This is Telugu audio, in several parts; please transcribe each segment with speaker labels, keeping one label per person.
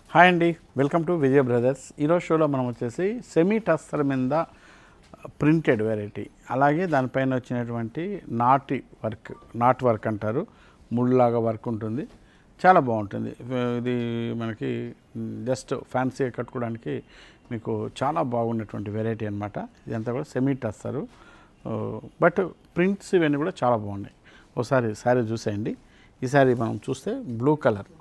Speaker 1: హాయ్ అండి వెల్కమ్ టు విజయ్ బ్రదర్స్ ఈరోజు షోలో మనం వచ్చేసి సెమీ టస్సర్ మీద ప్రింటెడ్ వెరైటీ అలాగే దానిపైన వచ్చినటువంటి నాటి వర్క్ నాట్ వర్క్ అంటారు ముళ్ళలాగా వర్క్ ఉంటుంది చాలా బాగుంటుంది ఇది మనకి జస్ట్ ఫ్యాన్సీగా కట్టుకోవడానికి మీకు చాలా బాగున్నటువంటి వెరైటీ అనమాట ఇదంతా కూడా సెమీ టస్సరు బట్ ప్రింట్స్ ఇవన్నీ కూడా చాలా బాగున్నాయి ఒకసారి శారీ చూసేయండి ఈ శారీ మనం చూస్తే బ్లూ కలర్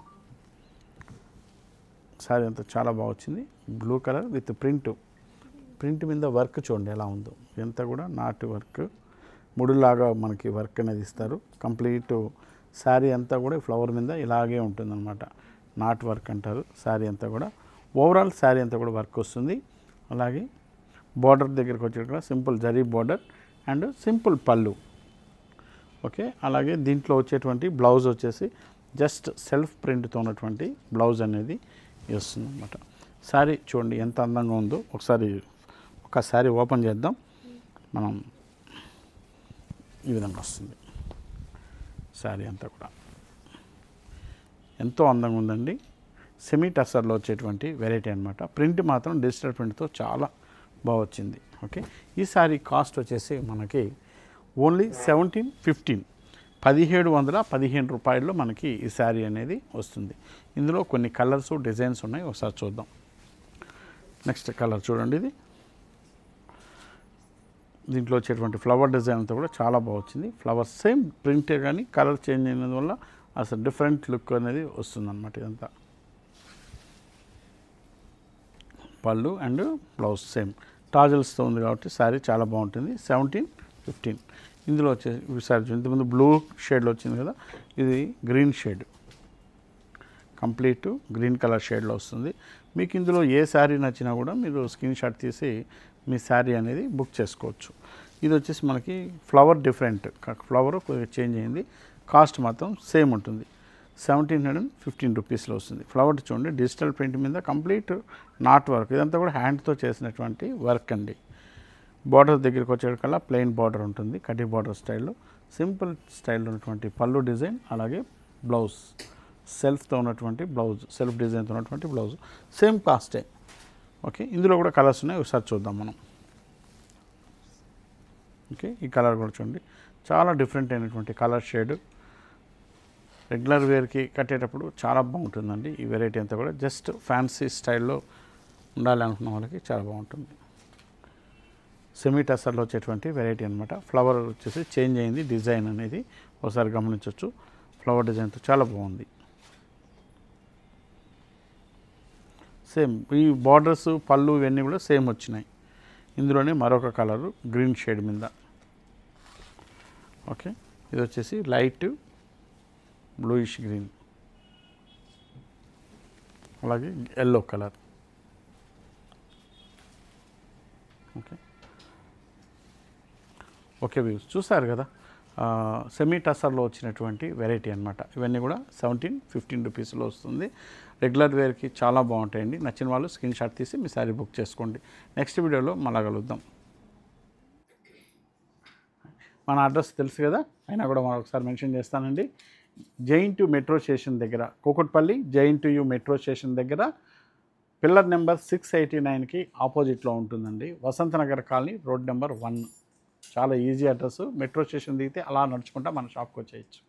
Speaker 1: శారీ అంతా చాలా బాగా వచ్చింది blue colour with print print మీద వర్క్ చూడండి ఎలా ఉందో ఇదంతా కూడా నాటు వర్క్ ముడులాగా మనకి వర్క్ అనేది ఇస్తారు కంప్లీట్ శారీ అంతా కూడా ఫ్లవర్ మీద ఇలాగే ఉంటుందన్నమాట నాట్ వర్క్ అంటారు శారీ అంతా కూడా ఓవరాల్ శారీ అంతా కూడా వర్క్ వస్తుంది అలాగే బార్డర్ దగ్గరికి వచ్చేట simple zari border and simple పళ్ళు ఓకే అలాగే దీంట్లో వచ్చేటువంటి బ్లౌజ్ వచ్చేసి జస్ట్ సెల్ఫ్ ప్రింట్తో ఉన్నటువంటి బ్లౌజ్ అనేది వస్తుంది అనమాట శారీ చూడండి ఎంత అందంగా ఉందో ఒకసారి ఒక శారీ ఓపెన్ చేద్దాం మనం ఈ విధంగా వస్తుంది శారీ అంతా కూడా ఎంతో అందంగా ఉందండి సెమీ టసర్లో వచ్చేటువంటి వెరైటీ అనమాట ప్రింట్ మాత్రం డిజిటల్ ప్రింట్తో చాలా బాగా వచ్చింది ఓకే ఈ శారీ కాస్ట్ వచ్చేసి మనకి ఓన్లీ సెవెంటీన్ ఫిఫ్టీన్ పదిహేడు వందల పదిహేను రూపాయల్లో మనకి ఈ శారీ అనేది వస్తుంది ఇందులో కొన్ని కలర్స్ డిజైన్స్ ఉన్నాయి ఒకసారి చూద్దాం నెక్స్ట్ కలర్ చూడండి ఇది దీంట్లో వచ్చేటువంటి ఫ్లవర్ డిజైన్ అంతా కూడా చాలా బాగా వచ్చింది ఫ్లవర్ సేమ్ ప్రింటే కానీ కలర్ చేంజ్ అయినందువల్ల అసలు డిఫరెంట్ లుక్ అనేది వస్తుందన్నమాట ఇదంతా పళ్ళు అండ్ బ్లౌజ్ సేమ్ టాజల్స్తో ఉంది కాబట్టి శారీ చాలా బాగుంటుంది సెవెంటీన్ ఫిఫ్టీన్ ఇందులో వచ్చేసి శారీ ఇంతకుముందు బ్లూ షేడ్లో వచ్చింది కదా ఇది green shade complete green colour షేడ్లో వస్తుంది మీకు ఇందులో ఏ శారీ నచ్చినా కూడా మీరు స్క్రీన్ షాట్ తీసి మీ శారీ అనేది బుక్ చేసుకోవచ్చు ఇది వచ్చేసి మనకి ఫ్లవర్ డిఫరెంట్ ఫ్లవర్ కొద్దిగా చేంజ్ అయింది కాస్ట్ మాత్రం సేమ్ ఉంటుంది సెవెంటీన్ హండ్రెడ్ ఫిఫ్టీన్ రూపీస్లో వస్తుంది ఫ్లవర్ చూడండి డిజిటల్ ప్రింట్ మీద కంప్లీట్ నాట్ వర్క్ ఇదంతా కూడా హ్యాండ్తో చేసినటువంటి వర్క్ అండి బార్డర్ దగ్గరికి వచ్చేటికల్లా ప్లెయిన్ బార్డర్ ఉంటుంది కటి బార్డర్ స్టైల్లో సింపుల్ స్టైల్లో ఉన్నటువంటి పళ్ళు డిజైన్ అలాగే బ్లౌజ్ సెల్ఫ్తో ఉన్నటువంటి బ్లౌజ్ సెల్ఫ్ డిజైన్తో ఉన్నటువంటి బ్లౌజ్ సేమ్ కాస్టే ఓకే ఇందులో కూడా కలర్స్ ఉన్నాయి ఒకసారి చూద్దాం మనం ఓకే ఈ కలర్ కూడా చూడండి చాలా డిఫరెంట్ అయినటువంటి కలర్ షేడ్ రెగ్యులర్ వేర్కి కట్టేటప్పుడు చాలా బాగుంటుందండి ఈ వెరైటీ అంతా కూడా జస్ట్ ఫ్యాన్సీ స్టైల్లో ఉండాలి అనుకున్న వాళ్ళకి చాలా బాగుంటుంది సెమీ టసర్లో వచ్చేటువంటి వెరైటీ అనమాట ఫ్లవర్ వచ్చేసి చేంజ్ అయింది డిజైన్ అనేది ఒకసారి గమనించవచ్చు ఫ్లవర్ డిజైన్తో చాలా బాగుంది సేమ్ ఈ బార్డర్స్ పళ్ళు ఇవన్నీ కూడా సేమ్ వచ్చినాయి ఇందులోనే మరొక కలరు గ్రీన్ షేడ్ మీద ఓకే ఇది వచ్చేసి లైట్ బ్లూయిష్ గ్రీన్ అలాగే yellow colour okay okay views చూసారు కదా సెమీ టసర్లో వచ్చినటువంటి వెరైటీ అనమాట ఇవన్నీ కూడా సెవెంటీన్ ఫిఫ్టీన్ రూపీస్లో వస్తుంది రెగ్యులర్ వేర్కి చాలా బాగుంటాయండి నచ్చిన వాళ్ళు స్క్రీన్ షాట్ తీసి మీ శారీ బుక్ చేసుకోండి నెక్స్ట్ వీడియోలో మళ్ళా కలుద్దాం మన అడ్రస్ తెలుసు కదా అయినా కూడా మనం ఒకసారి మెన్షన్ చేస్తానండి జైన్ టు మెట్రో స్టేషన్ దగ్గర Kukatpally JNTU metro station దగ్గర పిల్లర్ నెంబర్ సిక్స్ ఎయిటీ నైన్కి ఆపోజిట్లో ఉంటుందండి Vasanthnagar colony road number one చాలా ఈజీ అడ్రస్ మెట్రో స్టేషన్ దిగితే అలా నడుచుకుంటా మన షాప్కి వచ్చేయచ్చు